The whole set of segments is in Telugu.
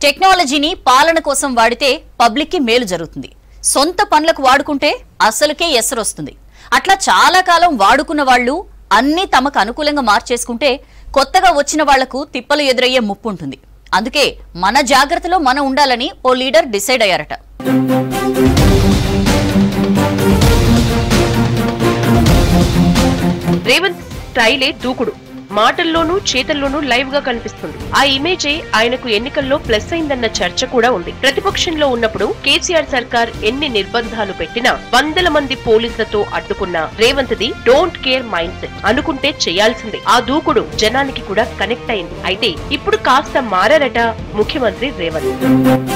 టెక్నాలజీని పాలన కోసం వాడితే పబ్లిక్కి మేలు జరుగుతుంది సొంత పనులకు వాడుకుంటే అసలుకే ఎసరొస్తుంది అట్లా చాలా కాలం వాడుకున్న వాళ్ళు అన్నీ తమకు అనుకూలంగా మార్చేసుకుంటే కొత్తగా వచ్చిన వాళ్లకు తిప్పలు ఎదురయ్యే ముప్పు ఉంటుంది అందుకే మన జాగ్రత్తలో మనం ఉండాలని ఓ లీడర్ డిసైడ్ అయ్యారట రేవంత్ స్టైలే దూకుడు మాటల్లోనూ చేతల్లోనూ లైవ్ గా కనిపిస్తుంది ఆ ఇమేజే ఆయనకు ఎన్నికల్లో ప్లస్ అయిందన్న చర్చ కూడా ఉంది ప్రతిపక్షంలో ఉన్నప్పుడు కేసీఆర్ సర్కార్ ఎన్ని నిర్బంధాలు పెట్టినా వందల మంది పోలీసులతో అడ్డుకున్న Revanth the don't care mindset అనుకుంటే చేయాల్సిందే ఆ దూకుడు జనానికి కూడా కనెక్ట్ అయింది అయితే ఇప్పుడు కాస్త మారారట ముఖ్యమంత్రి రేవంత్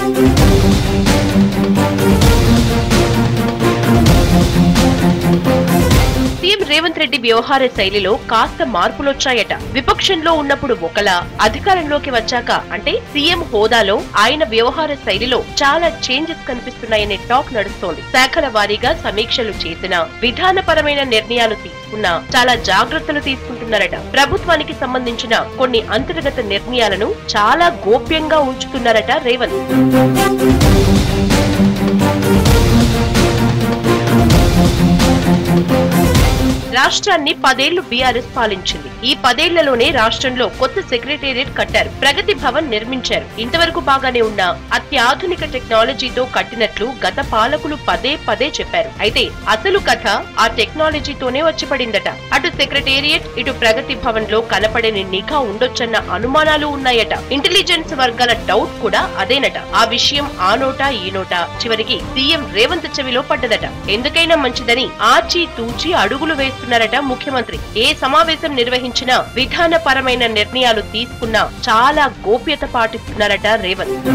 సీఎం రేవంత్ రెడ్డి వ్యవహార శైలిలో కాస్త మార్పులొచ్చాయట విపక్షంలో ఉన్నప్పుడు ఒకలా అధికారంలోకి వచ్చాక అంటే సీఎం హోదాలో ఆయన వ్యవహార శైలిలో చాలా చేంజెస్ కనిపిస్తున్నాయనే టాక్ నడుస్తోంది శాఖల వారీగా సమీక్షలు చేసిన విధానపరమైన నిర్ణయాలు తీసుకున్న చాలా జాగ్రత్తలు తీసుకుంటున్నారట ప్రభుత్వానికి సంబంధించిన కొన్ని అంతర్గత నిర్ణయాలను చాలా గోప్యంగా ఉంచుతున్నారట రేవంత్ రాష్ట్రాన్ని పదేళ్లు బీఆర్ఎస్ పాలించింది ఈ పదేళ్లలోనే రాష్ట్రంలో కొత్త సెక్రటేరియట్ కట్టారు ప్రగతి భవన్ నిర్మించారు ఇంతవరకు బాగానే ఉన్న అత్యాధునిక టెక్నాలజీతో కట్టినట్లు గత పాలకులు పదే పదే చెప్పారు అయితే అసలు కథ ఆ టెక్నాలజీతోనే వచ్చి పడిందట అటు సెక్రటేరియట్ ఇటు ప్రగతి భవన్ లో కనపడని నిఘా ఉండొచ్చన్న అనుమానాలు ఉన్నాయట ఇంటెలిజెన్స్ వర్గాల డౌట్ కూడా అదేనట ఆ విషయం ఆ నోటా ఈ నోటా చివరికి సీఎం రేవంత్ చెవిలో పడ్డదట ఎందుకైనా మంచిదని ఆచి తూచి అడుగులు వేస్తున్నారట ముఖ్యమంత్రి ఏ సమావేశం నిర్వహించినా విధానపరమైన నిర్ణయాలు తీసుకున్నా చాలా గోప్యత పాటిస్తున్నారట రేవంత్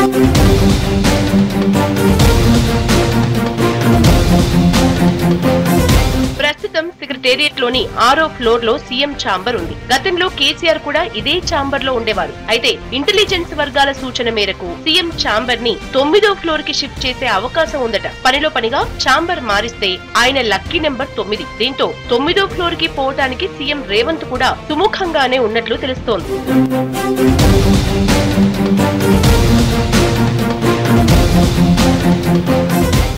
ప్రస్తుతం సెక్రటేరియట్ లోని ఆరో ఫ్లోర్ లో సీఎం ఛాంబర్ ఉంది గతంలో కేసీఆర్ కూడా ఇదే ఛాంబర్ లో ఉండేవారు అయితే ఇంటెలిజెన్స్ వర్గాల సూచన మేరకు సీఎం ఛాంబర్ ని తొమ్మిదో ఫ్లోర్ కి షిఫ్ట్ చేసే అవకాశం ఉందట పనిలో పనిగా ఛాంబర్ మారిస్తే ఆయన లక్కీ నెంబర్ తొమ్మిది దీంతో తొమ్మిదో ఫ్లోర్ కి పోవటానికి సీఎం రేవంత్ కూడా సుముఖంగానే ఉన్నట్లు తెలుస్తోంది